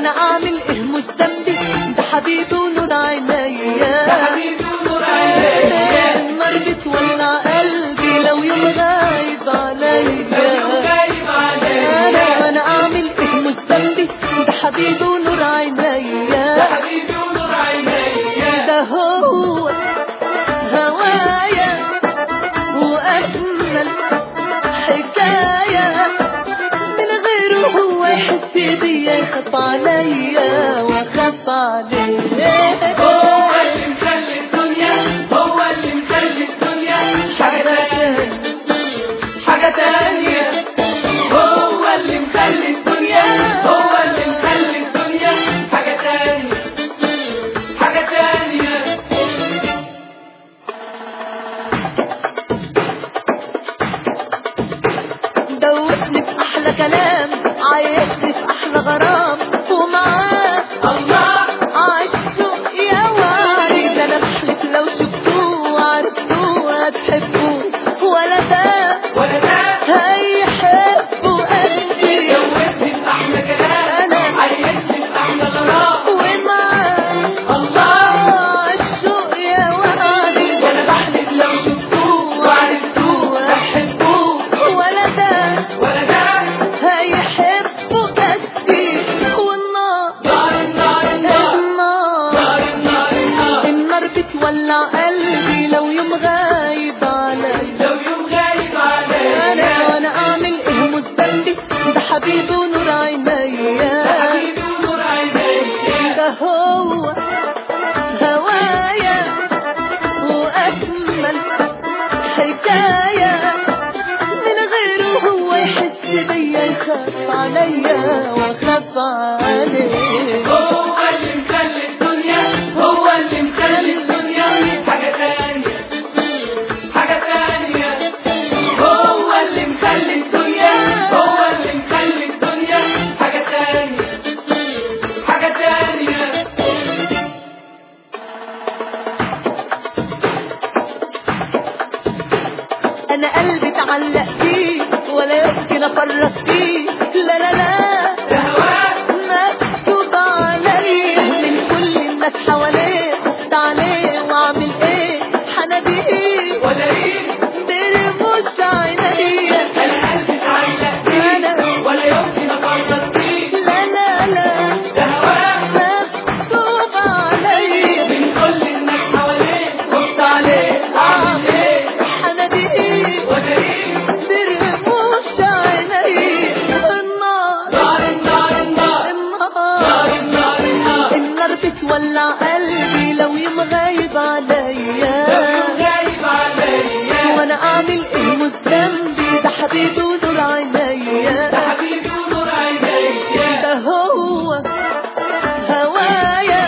وانا اعمل ايه مش ذنبي ده حبيبي ونور عينيا ده حبيبي ونور عينيا النار بتولع قلبي لو يوم غايب لو يوم عليا غايب انا عليا وانا اعمل ايه مش ذنبي ده حبيبي ونور ده عينيا حبيبي ونور عينيا ده هو هوايا واجمل حكايه من غيره هو يحس بيا يخاف عليا واخاف عليه هو اللي مخلي الدنيا هو اللي مخلي الدنيا حاجة تانية حاجة تانية هو اللي مخلي الدنيا هو اللي مخلي الدنيا حاجة تانية حاجة تانية دوتني في احلى كلام عايشني في احلى غرام ومعاه الله عالشوق يا وعري ده انا بحلف لو شفتوه وعرفتوه هتحبوه ولا ده ولا ده هيحبوا قلبي جوزني في أحلى كلام أنا. عيشني في أحلى غرام ومعاه الله عالشوق يا وعري وأنا بحلف لو شفتوه وعرفتوه هتحبوه ولا ده ولا ده هيحبوا قلبي والنار نار النار النار النار نار النار النار النار بتولع قلبي لو يوم غايب عليا لو يوم غايب انا عليا وانا اعمل ايه مش ذنبي ده حبيبي ونور ده عينيا حبيبي ونور عينيا ده هو هوايا واجمل حكايه من غيره هو يحس بيا يخاف عليا واخاف عليه هو اللي مخلي الدنيا هو اللي مخلي الدنيا حاجة تانية حاجة تانية هو اللي مخلي الدنيا هو اللي مخلي الدنيا حاجة تانية حاجة تانية انا قلبي اتعلق فيه ولا يمكن افرط فيه لا لا لا ده هواك مكتوب عليه من كل الناس حواليه خفت عليه واعمل ايه حناديه ولا ايه برموش عينيا انا قلبي اتعلق فيه ولا يمكن افرط فيه لا لا لا ده هواك مكتوب عليه من كل الناس حواليه خفت عليه اعمل ايه حناديه ولا ايه برموش عينيا النار نار النار النار النار نار النار النار النار بتولع قلبي لو يوم غايب عليا لو يوم غايب عليا وانا اعمل ايه مش ذنبي ده حبيبي ونور ده عينيا حبيبي ونور عينيا ده هو هوايا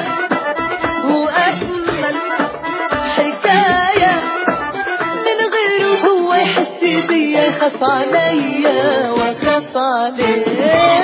واجمل حكايه من غيره هو يحس بيا يخاف عليا واخاف عليه